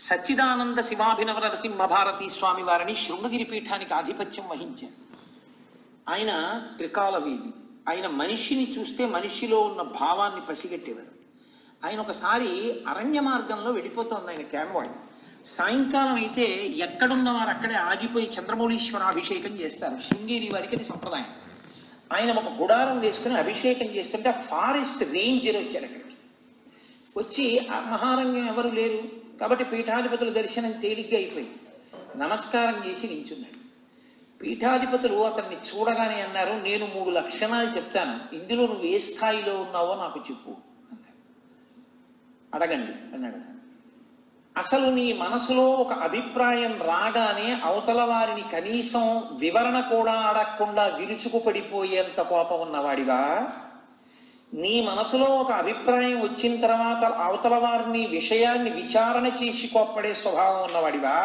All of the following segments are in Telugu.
సచ్చిదానంద శివాభినవ నరసింహ భారతీ స్వామి వారిని శృంగగిరి పీఠానికి ఆధిపత్యం వహించారు ఆయన త్రికాల వీధి ఆయన మనిషిని చూస్తే మనిషిలో ఉన్న భావాన్ని పసిగట్టేవారు ఆయన ఒకసారి అరణ్య మార్గంలో వెళ్ళిపోతోంది ఆయన క్యాన్వాయ్ సాయంకాలం అయితే ఎక్కడున్న వారు అక్కడే ఆగిపోయి చంద్రమౌళీశ్వర అభిషేకం చేస్తారు శృంగేరి వారికి అది సంప్రదాయం ఆయన ఒక గుడారం వేసుకుని అభిషేకం చేస్తుంటే ఫారెస్ట్ రేంజర్ వచ్చాడు అక్కడికి వచ్చి ఆ మహారంగం ఎవరు లేరు కాబట్టి పీఠాధిపతుల దర్శనం తేలిగ్గా అయిపోయింది నమస్కారం చేసి నించున్నాడు పీఠాధిపతులు అతన్ని చూడగానే అన్నారు నేను మూడు లక్షణాలు చెప్తాను ఇందులో నువ్వు ఏ స్థాయిలో ఉన్నావో నాకు చెప్పు అన్నారు అడగండి అన్నాడు అతను. అసలు నీ మనసులో ఒక అభిప్రాయం రాగానే అవతల వారిని కనీసం వివరణ కూడా అడగకుండా విరుచుకుపడిపోయేంత కోపం ఉన్నవాడివా నీ మనసులో ఒక అభిప్రాయం వచ్చిన తర్వాత అవతల వారిని విషయాన్ని విచారణ చేసి కోప్పడే స్వభావం ఉన్నవాడివా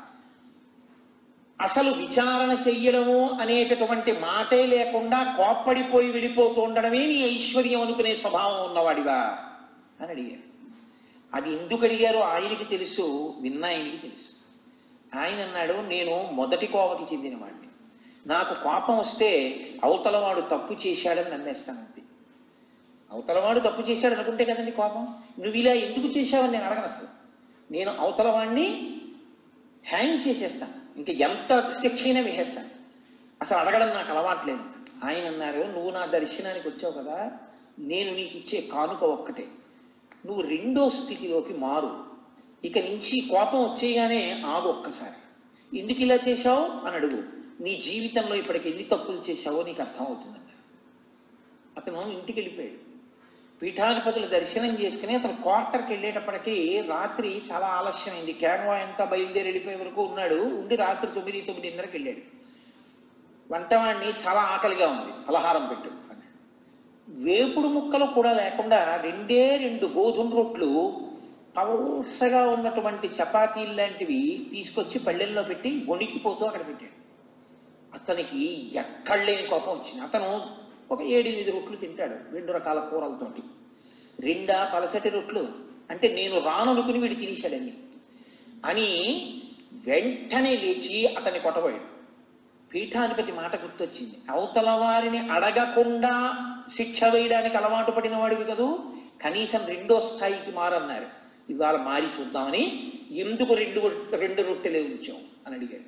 అసలు విచారణ చెయ్యడము అనేటటువంటి మాటే లేకుండా కోప్పడిపోయి వెళ్ళిపోతూ ఉండడమే నీ ఐశ్వర్యం అనుకునే స్వభావం ఉన్నవాడివా అని అడిగారు అది ఎందుకు అడిగారో ఆయనకి తెలుసు విన్న ఆయనకి తెలుసు ఆయన అన్నాడు నేను మొదటి కోవకి చెందినవాడిని నాకు కోపం వస్తే అవతలవాడు తప్పు చేశాడని నమ్మేస్తాను అంతే అవతలవాడు తప్పు చేశాడు అనుకుంటే కదండి కోపం నువ్వు ఇలా ఎందుకు చేశావని నేను అడగను అసలు నేను అవతలవాడిని హ్యాంగ్ చేసేస్తాను ఇంకా ఎంత శిక్ష అయినా వేసేస్తాను అసలు అడగడం నాకు అలవాట్లేదు ఆయన అన్నారు నువ్వు నా దర్శనానికి వచ్చావు కదా నేను నీకు ఇచ్చే కానుక ఒక్కటే నువ్వు రెండో స్థితిలోకి మారు ఇక నుంచి కోపం వచ్చేయగానే ఆగు ఒక్కసారి ఎందుకు ఇలా చేశావు అని అడుగు నీ జీవితంలో ఇప్పటికి ఎన్ని తప్పులు చేశావో నీకు అర్థమవుతుందన్న అతను ఇంటికి వెళ్ళిపోయాడు పీఠాధిపతులు దర్శనం చేసుకుని అతను క్వార్టర్కి వెళ్ళేటప్పటికి రాత్రి చాలా ఆలస్యమైంది క్యాన్వా అంతా బయలుదేరి వెళ్ళిపోయే వరకు ఉన్నాడు ఉండి రాత్రి తొమ్మిది తొమ్మిదిన్నరకి వెళ్ళాడు వంటవాడిని చాలా ఆకలిగా ఉంది పలహారం పెట్టు అన్నాడు వేపుడు ముక్కలు కూడా లేకుండా రెండే రెండు గోధుమ రొట్లు పల్సగా ఉన్నటువంటి చపాతీలు లాంటివి తీసుకొచ్చి పళ్ళెల్లో పెట్టి వణికిపోతూ అక్కడ పెట్టాడు అతనికి ఎక్కడలేని కోపం వచ్చింది అతను ఒక ఏడెనిమిది రొట్లు తింటాడు రెండు రకాల కూరలతోటి రెండా పలసటి రొట్లు అంటే నేను రాననుకుని వీడు తినేశాడని అని వెంటనే లేచి అతన్ని కొట్టబోయాడు పీఠాధిపతి మాట గుర్తొచ్చింది అవతల వారిని అడగకుండా శిక్ష వేయడానికి అలవాటు పడిన వాడివి కదూ కనీసం రెండో స్థాయికి మారన్నారు ఇవాళ మారి చూద్దామని ఎందుకు రెండు రెండు రొట్టెలే ఉంచాం అని అడిగాడు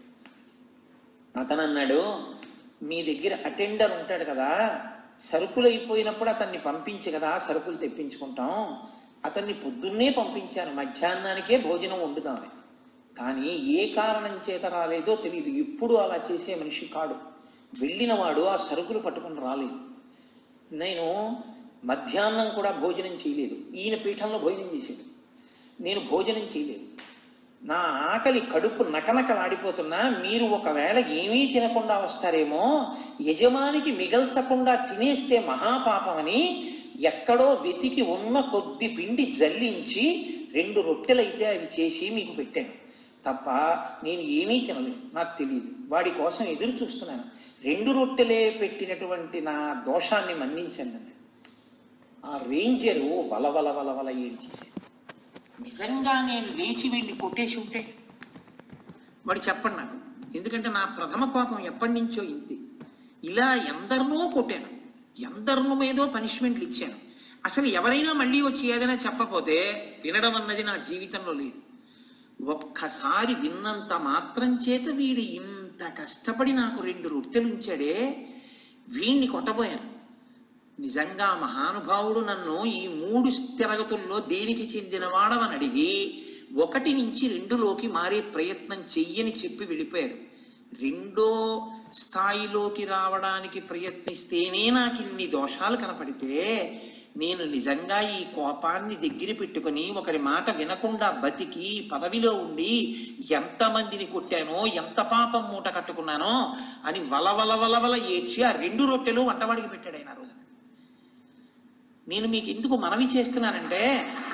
అతను అన్నాడు మీ దగ్గర అటెండర్ ఉంటాడు కదా సరుకులు అయిపోయినప్పుడు అతన్ని పంపించి కదా సరుకులు తెప్పించుకుంటాం అతన్ని పొద్దున్నే పంపించాను మధ్యాహ్నానికే భోజనం వండుదామని కానీ ఏ కారణం చేత రాలేదో తెలియదు ఎప్పుడు అలా చేసే మనిషి కాడు వెళ్ళినవాడు ఆ సరుకులు పట్టుకుని రాలేదు నేను మధ్యాహ్నం కూడా భోజనం చేయలేదు ఈయన పీఠంలో భోజనం చేసేది నేను భోజనం చేయలేదు నా ఆకలి కడుపు నకనకలాడిపోతున్నా మీరు ఒకవేళ ఏమీ తినకుండా వస్తారేమో యజమానికి మిగల్చకుండా తినేస్తే మహాపాపమని ఎక్కడో వెతికి ఉన్న కొద్ది పిండి జల్లించి రెండు రొట్టెలైతే అవి చేసి మీకు పెట్టాను తప్ప నేను ఏమీ తినలేదు నాకు తెలియదు వాడి కోసం ఎదురు చూస్తున్నాను రెండు రొట్టెలే పెట్టినటువంటి నా దోషాన్ని మన్నించండి అన్నాడు. ఆ రేంజరు వలవల వలవల ఏడ్చేసాడు నిజంగా నేను లేచి వెళ్ళి కొట్టేసి ఉంటే వాడు చెప్పండి నాకు ఎందుకంటే నా ప్రథమ కోపం ఎప్పటి నుంచో ఇంతే ఇలా ఎందరినో కొట్టాను ఎందరినో మీదో పనిష్మెంట్లు ఇచ్చాను అసలు ఎవరైనా మళ్ళీ వచ్చి ఏదైనా చెప్పకపోతే వినడం అన్నది నా జీవితంలో లేదు ఒక్కసారి విన్నంత మాత్రం చేత వీడు ఇంత కష్టపడి నాకు రెండు రొట్టెలు ఉంచాడే వీణ్ణి కొట్టబోయాను నిజంగా మహానుభావుడు నన్ను ఈ మూడు తరగతుల్లో దేనికి చెందినవాడవని అడిగి ఒకటి నుంచి రెండులోకి మారే ప్రయత్నం చెయ్యని చెప్పి వెళ్ళిపోయారు రెండో స్థాయిలోకి రావడానికి ప్రయత్నిస్తేనే నాకు ఇన్ని దోషాలు కనపడితే నేను నిజంగా ఈ కోపాన్ని దగ్గర పెట్టుకుని ఒకరి మాట వినకుండా బతికి పదవిలో ఉండి ఎంతమందిని కొట్టానో ఎంత పాపం మూట కట్టుకున్నానో అని వలవల వలవల ఏడ్చి ఆ రెండు రొట్టెలు వంటవాడికి పెట్టాడు ఆయన ఆ రోజున నేను మీకు ఎందుకు మనవి చేస్తున్నానంటే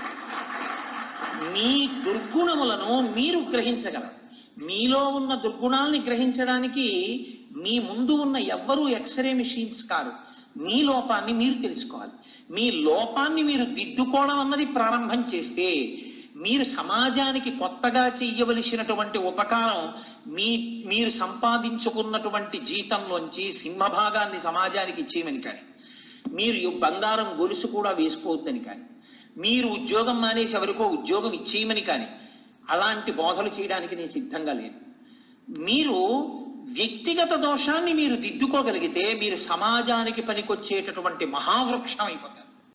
మీ దుర్గుణములను మీరు గ్రహించగలరు మీలో ఉన్న దుర్గుణాలని గ్రహించడానికి మీ ముందు ఉన్న ఎవ్వరూ ఎక్స్రే మిషన్స్ కాదు మీ లోపాన్ని మీరు తెలుసుకోవాలి మీ లోపాన్ని మీరు దిద్దుకోవడం అన్నది ప్రారంభం చేస్తే మీరు సమాజానికి కొత్తగా చెయ్యవలసినటువంటి ఉపకారం మీ మీరు సంపాదించుకున్నటువంటి జీతంలోంచి సింహభాగాన్ని సమాజానికి ఇచ్చేయమని కానీ మీరు బంగారం గొలుసు కూడా వేసుకోవద్దని కానీ మీరు ఉద్యోగం మానేసి ఎవరికో ఉద్యోగం ఇచ్చేయమని కానీ అలాంటి బోధలు చేయడానికి నేను సిద్ధంగా లేను మీరు వ్యక్తిగత దోషాన్ని మీరు దిద్దుకోగలిగితే మీరు సమాజానికి పనికొచ్చేటటువంటి మహావృక్షం అయిపోతారు